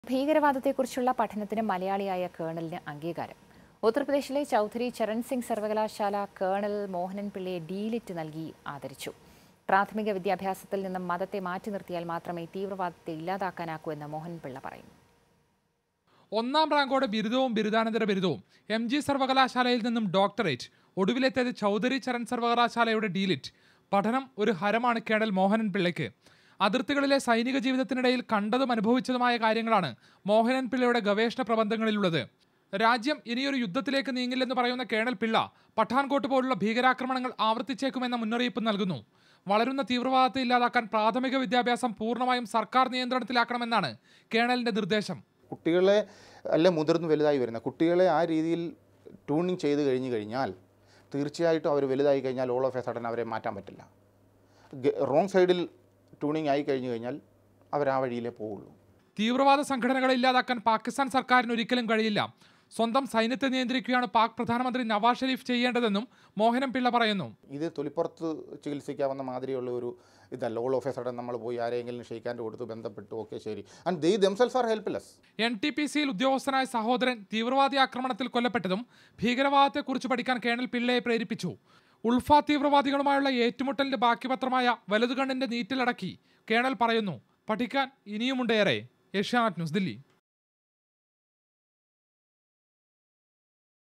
ഭീകരവാദത്തെക്കുറിച്ചുള്ള പഠനത്തിന് മലയാളിയായ കേണലിന് അംഗീകാരം ഉത്തർപ്രദേശിലെ ചൌധരി ചരൺ സിംഗ് സർവകലാശാല കേണൽ മോഹനൻ പിള്ളയെ ഡീലിറ്റ് നൽകി ആദരിച്ചു പ്രാഥമിക വിദ്യാഭ്യാസത്തിൽ നിന്നും മതത്തെ മാറ്റി നിർത്തിയാൽ മാത്രമേ തീവ്രവാദത്തെ ഇല്ലാതാക്കാനാക്കൂ എന്ന് മോഹൻ പിള്ള പറയുന്നു ഒന്നാം റാങ്കോടെ ബിരുദവും ബിരുദാനന്തര ബിരുദവും എം ജി സർവകലാശാലയിൽ നിന്നും ഡോക്ടറേറ്റ് ഒടുവിലെത്തിയത് ചൗധരി ചരൺ സർവകലാശാലയുടെ ഡീലിറ്റ് പഠനം ഒരു ഹരമാണ് കേണൽ മോഹനൻ പിള്ളയ്ക്ക് അതിർത്തികളിലെ സൈനിക ജീവിതത്തിനിടയിൽ കണ്ടതും അനുഭവിച്ചതുമായ കാര്യങ്ങളാണ് മോഹനൻ പിള്ളയുടെ ഗവേഷണ പ്രബന്ധങ്ങളിലുള്ളത് രാജ്യം ഇനിയൊരു യുദ്ധത്തിലേക്ക് നീങ്ങില്ലെന്ന് പറയുന്ന കേണൽ പിള്ള പഠാൻകോട്ട് പോലുള്ള ഭീകരാക്രമണങ്ങൾ ആവർത്തിച്ചേക്കുമെന്ന മുന്നറിയിപ്പ് നൽകുന്നു വളരുന്ന തീവ്രവാദത്തെ ഇല്ലാതാക്കാൻ പ്രാഥമിക വിദ്യാഭ്യാസം പൂർണ്ണമായും സർക്കാർ നിയന്ത്രണത്തിലാക്കണമെന്നാണ് കേണലിന്റെ നിർദ്ദേശം കുട്ടികളെ അല്ല മുതിർന്ന് വലുതായി വരുന്ന കുട്ടികളെ ആ രീതിയിൽ ട്യൂണിങ് ചെയ്ത് കഴിഞ്ഞു കഴിഞ്ഞാൽ തീർച്ചയായിട്ടും അവർ വലുതായി കഴിഞ്ഞാൽ ഓൾ ഓഫ് എ സഡൻ അവരെ മാറ്റാൻ പറ്റില്ല റോങ് സൈഡിൽ ട്യൂണിങ് ആയി കഴിഞ്ഞു കഴിഞ്ഞാൽ അവർ ആ വഴിയിലേ പോവുള്ളൂ തീവ്രവാദ സംഘടനകളെ ഇല്ലാതാക്കാൻ പാകിസ്ഥാൻ സർക്കാരിന് ഒരിക്കലും കഴിയില്ല സ്വന്തം സൈന്യത്തെ നിയന്ത്രിക്കുകയാണ് പാക് പ്രധാനമന്ത്രി നവാസ് ഷെരീഫ് ചെയ്യേണ്ടതെന്നും മോഹനം പിള്ള പറയുന്നു ഇത് തൊലിപ്പുറത്ത് ചികിത്സിക്കാവുന്ന മാതിരിയുള്ള ഒരു ഇതല്ല ഓൾ ഓഫ് എ സഡൻ നമ്മൾ പോയി ആരെങ്കിലും ഷെയ്ക്കാൻ്റെ കൊടുത്ത് ബന്ധപ്പെട്ടു ഓക്കെ ശരി and the damsels are helpless N T P സിയിൽ ഉദ്യോഗസ്ഥനായ സഹോദരൻ തീവ്രവാദി ആക്രമണത്തിൽ കൊല്ലപ്പെട്ടതും ഭീകരവാദത്തെക്കുറിച്ച് പഠിക്കാൻ കേണൽ പിള്ളയെ പ്രേരിപ്പിച്ചു ഉൾഫ തീവ്രവാദികളുമായുള്ള ഏറ്റുമുട്ടലിന്റെ ബാക്കിപത്രമായ വലതുകണ്ണിന്റെ നീറ്റിലടക്കി കേണൽ പറയുന്നു പഠിക്കാൻ ഇനിയുമുണ്ടേറെ ഏഷ്യാനെറ്റ് ന്യൂസ് ദില്ലി